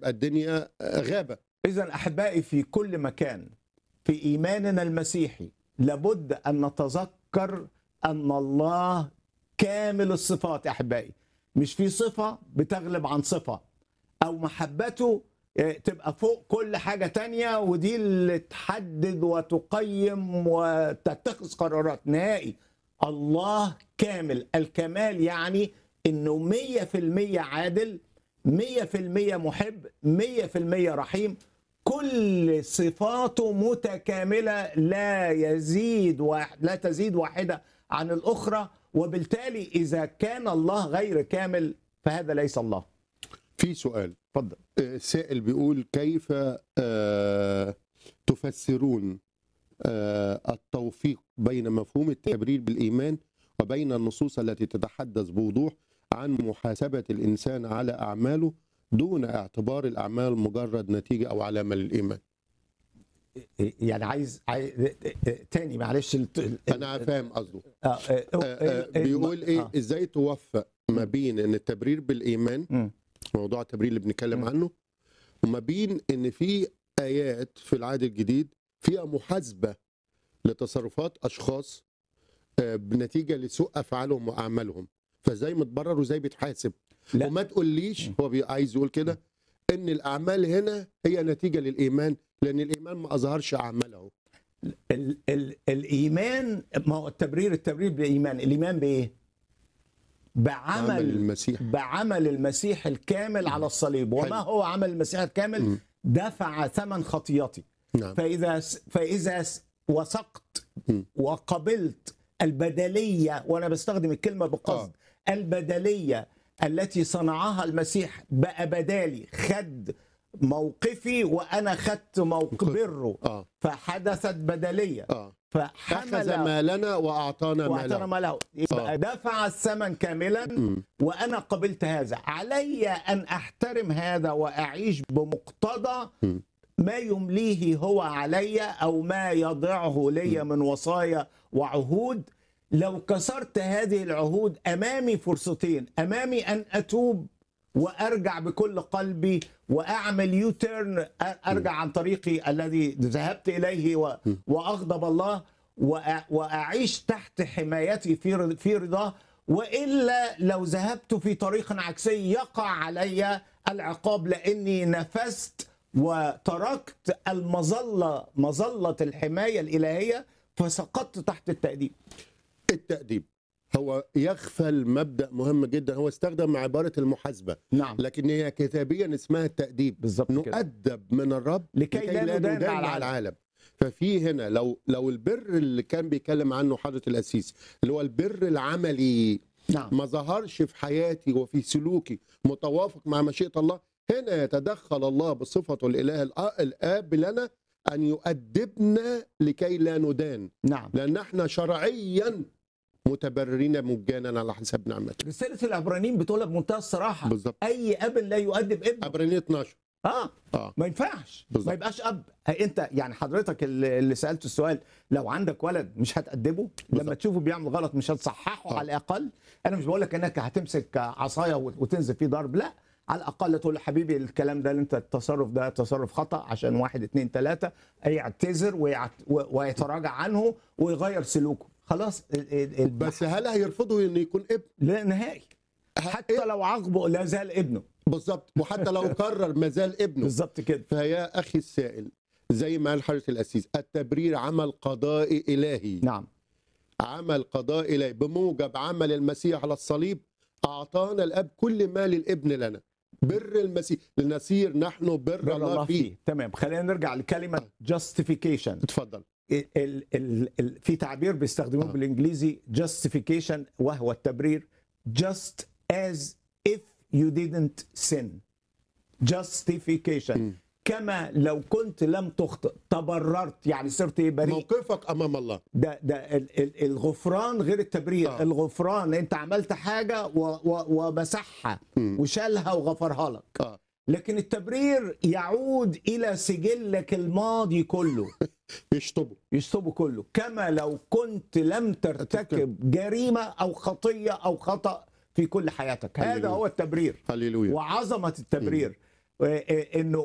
تبقى الدنيا آه، غابه إذا أحبائي في كل مكان في إيماننا المسيحي لابد أن نتذكر أن الله كامل الصفات يا أحبائي مش في صفة بتغلب عن صفة أو محبته آه، تبقى فوق كل حاجة تانية ودي اللي تحدد وتقيم وتتخذ قرارات نهائي الله كامل الكمال يعني انه مية في المية عادل مية في المية محب مية في المية رحيم كل صفاته متكاملة لا يزيد واحد لا تزيد واحدة عن الأخرى وبالتالي إذا كان الله غير كامل فهذا ليس الله في سؤال اتفضل آه، سائل بيقول كيف آه، تفسرون آه، التوفيق بين مفهوم التبرير بالإيمان وبين النصوص التي تتحدث بوضوح عن محاسبة الإنسان على أعماله دون اعتبار الأعمال مجرد نتيجة أو علامة للإيمان يعني عايز, عايز تاني معلش الت- ال- أنا فاهم قصده آه، آه، آه، آه، آه، بيقول إيه آه. إزاي توفق ما بين إن التبرير بالإيمان مم. موضوع التبرير اللي بنتكلم مم. عنه وما بين ان في ايات في العهد الجديد فيها محاسبه لتصرفات اشخاص آه، بنتيجه لسوء افعالهم واعمالهم فازاي متبرر وازاي بيتحاسب لا. وما تقوليش هو بي- عايز يقول كده ان الاعمال هنا هي نتيجه للايمان لان الايمان ما اظهرش اعماله ال ال الايمان ما هو التبرير التبرير بالايمان الايمان بايه عمل بعمل المسيح بعمل المسيح الكامل على الصليب وما حلو. هو عمل المسيح الكامل مم. دفع ثمن خطيئتي نعم فاذا فاذا وثقت مم. وقبلت البدليه وانا بستخدم الكلمه بقصد البدليه التي صنعها المسيح بقى بدالي خد موقفي وانا خدت موقف موقف. بره اه فحدثت بدليه اه اخذ فحمل ما لنا واعطانا ما واعتنى له ما له يبقى آه. دفع الثمن كاملا مم. وانا قبلت هذا علي ان احترم هذا واعيش بمقتضى مم. ما يمليه هو علي او ما يضعه لي من وصايا وعهود لو كسرت هذه العهود امامي فرصتين امامي ان اتوب وارجع بكل قلبي واعمل يوتيرن ارجع عن طريقي الذي ذهبت اليه و- واغضب الله وأ- واعيش تحت حمايتي في رض- في رضاه والا لو ذهبت في طريق عكسي يقع علي العقاب لاني نفست وتركت المظله مظله الحمايه الالهيه فسقطت تحت التاديب التأديب هو يغفل مبدأ مهم جدا هو استخدم عبارة المحاسبة نعم لكن هي كتابيا اسمها التأديب بالظبط كده نؤدب من الرب لكي لا ندان على العالم. العالم ففي هنا لو لو البر اللي كان بيتكلم عنه حضرة القسيس اللي هو البر العملي نعم ما ظهرش في حياتي وفي سلوكي متوافق مع مشيئة الله هنا يتدخل الله بصفته الإله الآ- الآب لنا أن يؤدبنا لكي لا ندان نعم لان احنا شرعيا متبررين مجانا على حساب نعمته رساله العبرانيين بتقولها بمنتهى الصراحه بالظبط اي اب لا يؤدب ابنه عبرانية 12 اه اه ما ينفعش بالظبط. ما يبقاش اب هي انت يعني حضرتك اللي اللي سالته السؤال لو عندك ولد مش هتأدبه لما بالظبط. تشوفه بيعمل غلط مش هتصححه آه. على الاقل انا مش بقول لك انك هتمسك عصايه وت- وتنزل فيه ضرب لا على الاقل تقول له حبيبي الكلام ده اللي انت التصرف ده تصرف خطا عشان واحد اتنين تلاته يعتذر ويعت- و- ويتراجع عنه ويغير سلوكه خلاص ال- ال- ال- بس هل هيرفضوا انه يكون ابن لا نهائي حتى لو عاقبه لا زال ابنه بالظبط وحتى لو قرر ما زال ابنه بالظبط كده فيا اخي السائل زي ما قال حضرة القسيس التبرير عمل قضائي الهي نعم عمل قضاء الهي بموجب عمل المسيح على الصليب اعطانا الاب كل ما للابن لنا بر المسيح لنصير نحن بر بر الله الله فيه فيه تمام خلينا نرجع لكلمه justification اتفضل ال ال ال في تعبير بيستخدموه آه. بالانجليزي justification وهو التبرير just as if you didn't sin justification مم. كما لو كنت لم تخطئ تبررت يعني صرت بريء موقفك امام الله ده ده ال- ال- الغفران غير التبرير آه. آه. الغفران انت عملت حاجه و و ومسحها مم. وشالها وغفرها لك اه لكن التبرير يعود الى سجلك الماضي كله يشطبوا يشطبه كله كما لو كنت لم ترتكب جريمه او خطيه او خطا في كل حياتك هذا هللويا. هو التبرير هللويا وعظمه التبرير آه، آه، انه